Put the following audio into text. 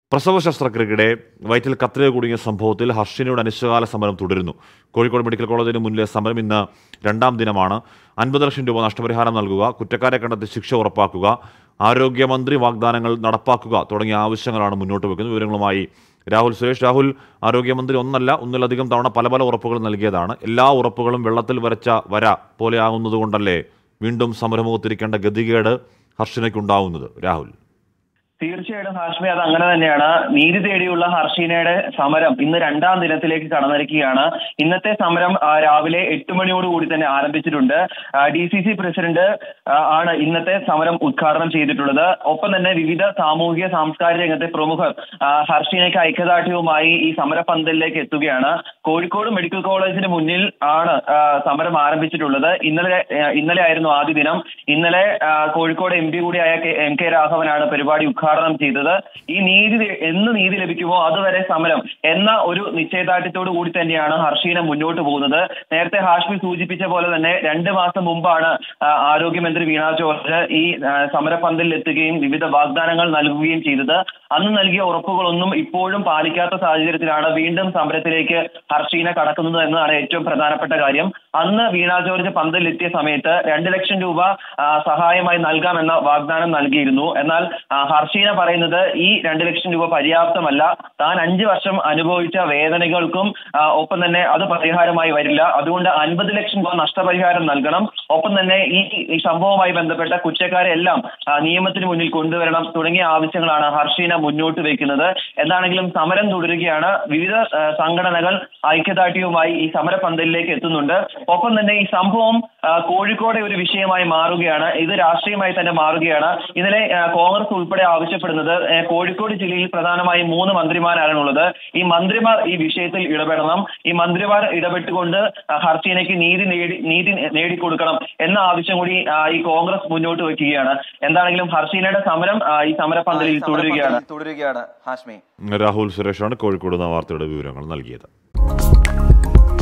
പ്രസവ ശസ്ത്രക്രിയയുടെ വയറ്റിൽ കത്രിക കുടുങ്ങിയ സംഭവത്തിൽ ഹർഷിനയുടെ അനിശ്ചിതകാല സമരം തുടരുന്നു കോഴിക്കോട് മെഡിക്കൽ കോളേജിന് മുന്നിലെ സമരം ഇന്ന് രണ്ടാം ദിനമാണ് അൻപത് ലക്ഷം രൂപ നഷ്ടപരിഹാരം നൽകുക കുറ്റക്കാരെ കണ്ടെത്തി ശിക്ഷ ഉറപ്പാക്കുക ആരോഗ്യമന്ത്രി വാഗ്ദാനങ്ങൾ നടപ്പാക്കുക തുടങ്ങിയ ആവശ്യങ്ങളാണ് മുന്നോട്ട് വെക്കുന്നത് വിവരങ്ങളുമായി രാഹുൽ സുരേഷ് രാഹുൽ ആരോഗ്യമന്ത്രി ഒന്നല്ല ഒന്നിലധികം തവണ പല പല ഉറപ്പുകൾ നൽകിയതാണ് എല്ലാ ഉറപ്പുകളും വെള്ളത്തിൽ വരച്ച വര പോലെയാകുന്നതുകൊണ്ടല്ലേ വീണ്ടും സമരമുഖത്തിരിക്കേണ്ട ഗതികേട് ഹർഷിനയ്ക്കുണ്ടാവുന്നത് രാഹുൽ തീർച്ചയായിട്ടും ഹാഷ്മി അത് അങ്ങനെ തന്നെയാണ് നീതി തേടിയുള്ള ഹർഷീനയുടെ സമരം ഇന്ന് രണ്ടാം ദിനത്തിലേക്ക് കടന്നിരിക്കുകയാണ് ഇന്നത്തെ സമരം ആ, രാവിലെ എട്ട് മണിയോടുകൂടി തന്നെ ആരംഭിച്ചിട്ടുണ്ട് ഡി സി സി പ്രസിഡന്റ് ആ, ആണ് ഇന്നത്തെ സമരം ഉദ്ഘാടനം ചെയ്തിട്ടുള്ളത് ഒപ്പം തന്നെ വിവിധ സാമൂഹിക സാംസ്കാരിക രംഗത്തെ പ്രമുഖർ ആ, ഹർഷീനയ്ക്ക് ഐക്യദാർഢ്യവുമായി ഈ സമരപന്തലിലേക്ക് എത്തുകയാണ് കോഴിക്കോട് മെഡിക്കൽ കോളേജിന് മുന്നിൽ ആണ് ആ, സമരം ആരംഭിച്ചിട്ടുള്ളത് ഇന്നലെ ആ, ഇന്നലെ ആയിരുന്നു ആദ്യ ദിനം ഇന്നലെ ആ, കോഴിക്കോട് എം പി കൂടിയായ കെ- എം കെ രാഘവനാണ് പരിപാടി ഉദ്ഘാടനം ചെയ്തത് ഈ നീതി തെ- എന്ന് നീതി ലഭിക്കുമോ അതുവരെ സമരം എന്ന ഒരു നിശ്ചയദാർഢ്യത്തോടു കൂടി തന്നെയാണ് ഹർഷീന മുന്നോട്ട് പോകുന്നത് നേരത്തെ ഹാഷ്മി സൂചിപ്പിച്ച പോലെ തന്നെ രണ്ട് മാസം മുമ്പാണ് ആ, ആരോഗ്യമന്ത്രി വീണ ജോർജ് ഈ ആ, സമരപന്തലിൽ എത്തുകയും വിവിധ വാഗ്ദാനങ്ങൾ നൽകുകയും ചെയ്തത് അന്ന് നൽകിയ ഉറപ്പുകളൊന്നും ഇപ്പോഴും പാലിക്കാത്ത സാഹചര്യത്തിലാണ് വീണ്ടും സമരത്തിലേക്ക് ഹർഷീന കടക്കുന്നത് എന്നതാണ് ഏറ്റവും പ്രധാനപ്പെട്ട കാര്യം അന്ന് വീണ ജോർജ് പന്തലിലെത്തിയ സമയത്ത് രണ്ട് ലക്ഷം രൂപ ആ, സഹായമായി നൽകാമെന്ന വാഗ്ദാനം നൽകിയിരുന്നു എന്നാൽ ആ, ഹർഷീന പറയുന്നത് ഈ രണ്ട് ലക്ഷം രൂപ പര്യാപ്തമല്ല താൻ അഞ്ച് വർഷം അനുഭവിച്ച വേദനകൾക്കും ആ, ഒപ്പം തന്നെ അത് പരിഹാരമായി വരില്ല അതുകൊണ്ട് അൻപത് ലക്ഷം രൂപ നഷ്ടപരിഹാരം നൽകണം ഒപ്പം തന്നെ ഈ ഈ സംഭവവുമായി ബന്ധപ്പെട്ട കുറ്റക്കാരെ എല്ലാം ആ, നിയമത്തിന് മുന്നിൽ കൊണ്ടുവരണം തുടങ്ങിയ ആവശ്യങ്ങളാണ് ഹർഷീന മുന്നോട്ട് വെക്കുന്നത് എന്താണെങ്കിലും സമരം തുടരുകയാണ് വിവിധ ആ, സംഘടനകൾ ഐക്യദാർഢ്യവുമായി ഈ സമരപന്തലിലേക്ക് എത്തുന്നുണ്ട് ഒപ്പം തന്നെ ഈ സംഭവം ആ, കോഴിക്കോടെ ഒരു വിഷയമായി മാറുകയാണ് ഇത് രാഷ്ട്രീയമായി തന്നെ മാറുകയാണ് ഇന്നലെ ആ, കോൺഗ്രസ് ഉൾപ്പെടെ ആവശ്യപ്പെടുന്നത് ആ, കോഴിക്കോട് ജില്ലയിൽ പ്രധാനമായും മൂന്ന് മന്ത്രിമാരാണുള്ളത് ഈ മന്ത്രിമാർ ഈ വിഷയത്തിൽ ഇടപെടണം ഈ മന്ത്രിമാർ ഇടപെട്ടുകൊണ്ട് ആ, ഹർഷീനയ്ക്ക് നീതി നേടി നീതി നേടിക്കൊടുക്കണം എന്ന ആവശ്യം കൂടി ആ, ഈ കോൺഗ്രസ് മുന്നോട്ട് വെക്കുകയാണ് എന്താണെങ്കിലും ഹർഷീനയുടെ സമരം ആ, ഈ സമരപന്തലിൽ തുടരുകയാണ് തുടരുകയാണ് ഹാഷ്മി രാഹുൽ സുരേഷാണ് കോഴിക്കോട് നിന്ന് വാർത്തയുടെ വിവരങ്ങൾ നൽകിയത്